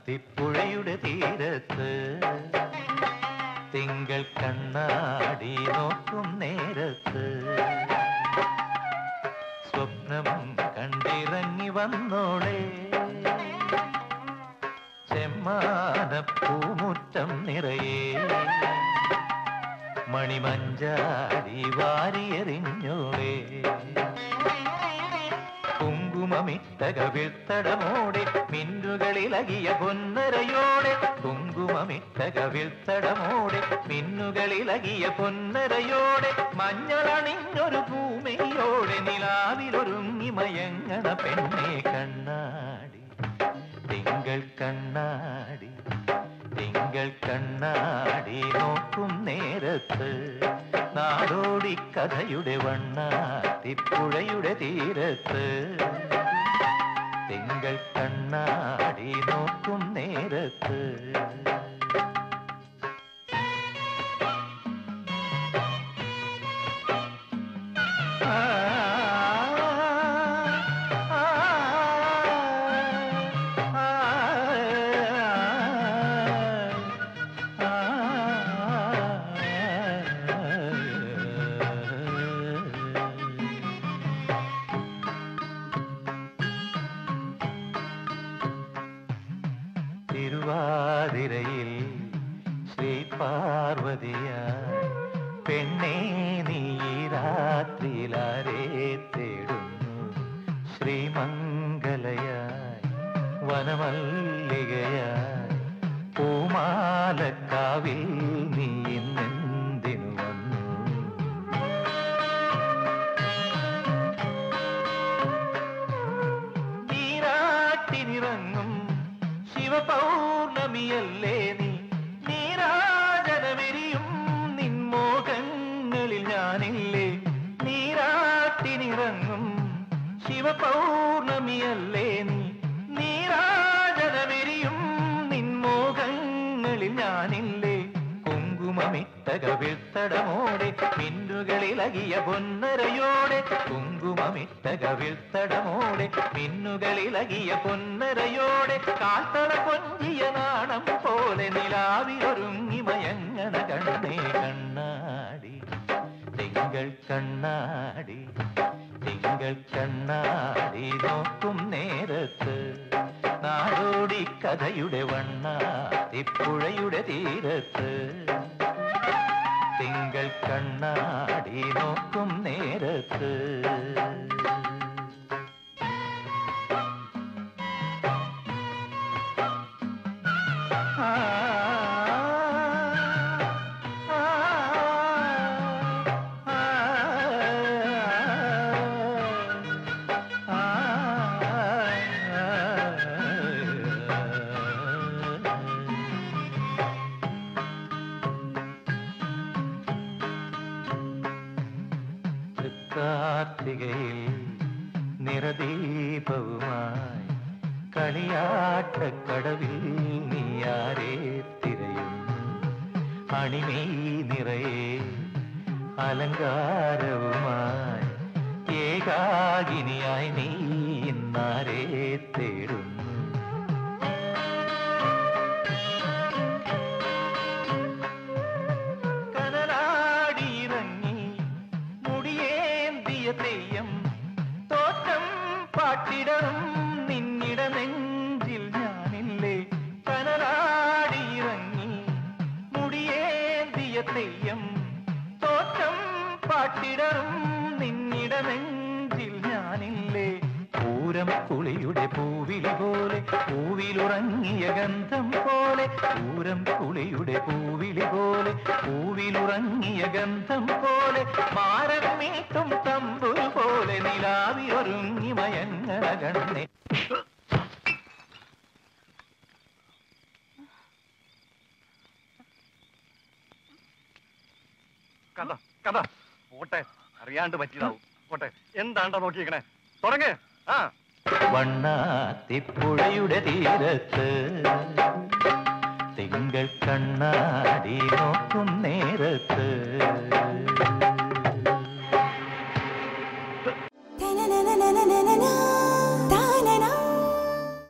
വണ്ണാത്തിപ്പുഴയുടെ തീരത്ത് തിങ്കൾ കണ്ണാടി നോക്കും നേരത്ത് സ്വപ്നം കണ്ടിറങ്ങി വന്നോളെ ചെമ്മാനപ്പൂമുറ്റം നിറയെ മണിമഞ്ചാടി വാരിയെറിഞ്ഞോളെ കുങ്കുമമിട്ട കവിൾത്തടമോടെ മിന്നുകളിലകിയ പൊന്നരയോടെ കുങ്കുമമിട്ട കവിൾത്തടമോടെ മിന്നുകളിലകിയ പൊന്നരയോടെ മഞ്ഞളണിഞ്ഞൊരു ഭൂമിയോടെ നിലാവിലൊരുങ്ങി മയങ്ങണ പെണ്ണെ കണ്ണാടി തിങ്കൾ കണ്ണാടി തിങ്കൾ കണ്ണാടി നോക്കും നേരത്ത് നാടോടി കഥയുടെ വണ്ണാത്തിപ്പുഴയുടെ തീരത്ത് തിങ്കൾ കണ്ണാടി നോക്കും നേരത്ത് ആ, ആ, ആ, തിരുവാതിരയിൽ ശ്രീ പാർവതിയായി പെണ്ണേ നീ രാത്രിയിലാരെ തേടുന്നു ശ്രീമംഗലയായി വനമല്ലികയായി പൂമാലക്കാവിൽ നീ ഇന്നെന്തിനു വന്നു നീരാട്ടിനിറങ്ങും ശിവപൗർണമിയല്ലേ നീ നീരാജനമെരിയും നിൻമോഹങ്ങളിൽ ഞാനില്ലേ നീരാട്ടിനിറങ്ങും ശിവപൗർണമിയല്ലേ നീ നീരാജനമെരിയും നിൻമോഹങ്ങളിൽ ഞാനില്ലേ കുങ്കുമമിട്ട കവിൾത്തടമോടെ മിന്നുകളിലകിയ പൊന്നരയോടെ കുങ്കുമമിട്ട കവിൾത്തടമോടെ മിന്നുകളിലകിയ പൊന്നരയോടെ കാൽത്തള കൊഞ്ചിയ നാണം പോലെ നിലാവിലൊരുങ്ങി മയങ്ങണ കണ്ണേ കണ്ണാടി തിങ്കൾ കണ്ണാടി തിങ്കൾ കണ്ണാടി നോക്കും നേരത്ത് നാടോടി കഥയുടെ വണ്ണാത്തിപ്പുഴയുടെ തീരത്ത് തിങ്കൾ കണ്ണാടി നോക്കും നേരത്ത് ആ, ആ, ആ, കാർത്തികയിൽ നിറദീപവുമായി കളിയാട്ടക്കടവിൽ നീയാരെ തിരയുന്നു അണിമേ നിറയെ അലങ്കാരവുമായി ഏകാകിനിയായി നീ ഇന്നാരെ തേടുന്നു കനലാടിയിറങ്ങി മുടിയേന്തിയ തെയ്യം തോറ്റം പാട്ടിടറും നിന്നിട നെഞ്ചിൽ ഞാനില്ലേ കനലാടിയിറങ്ങി മുടിയേന്തിയ തെയ്യം തോറ്റം പാട്ടിടറും നിന്നിട നെഞ്ചിൽ ഞാനില്ലേ പൂരം കുളിയുടെ പൂവിലി പോലെ പൂവിലുറങ്ങിയ ഗന്ധം പോലെ പൂരം കുളിയുടെ പൂവിലി പോലെ പൂവിലുറങ്ങിയ ഗന്ധം പോലെ മാരം മീട്ടും തമ്പുരു പോലെ നിലാവിയൊരുങ്ങി മയങ്ങണ കണ്ണേ കഥ കഥ പോട്ടെ അറിയാണ്ട് പറ്റിയതാവും പോട്ടെ എന്താണ്ടാ നോക്കിയേക്കണേ തുടങ്ങ് ആ വണ്ണാത്തിപ്പുഴയുടെ തീരത്ത് തിങ്കൾ കണ്ണാടി നോക്കും നേരത്ത്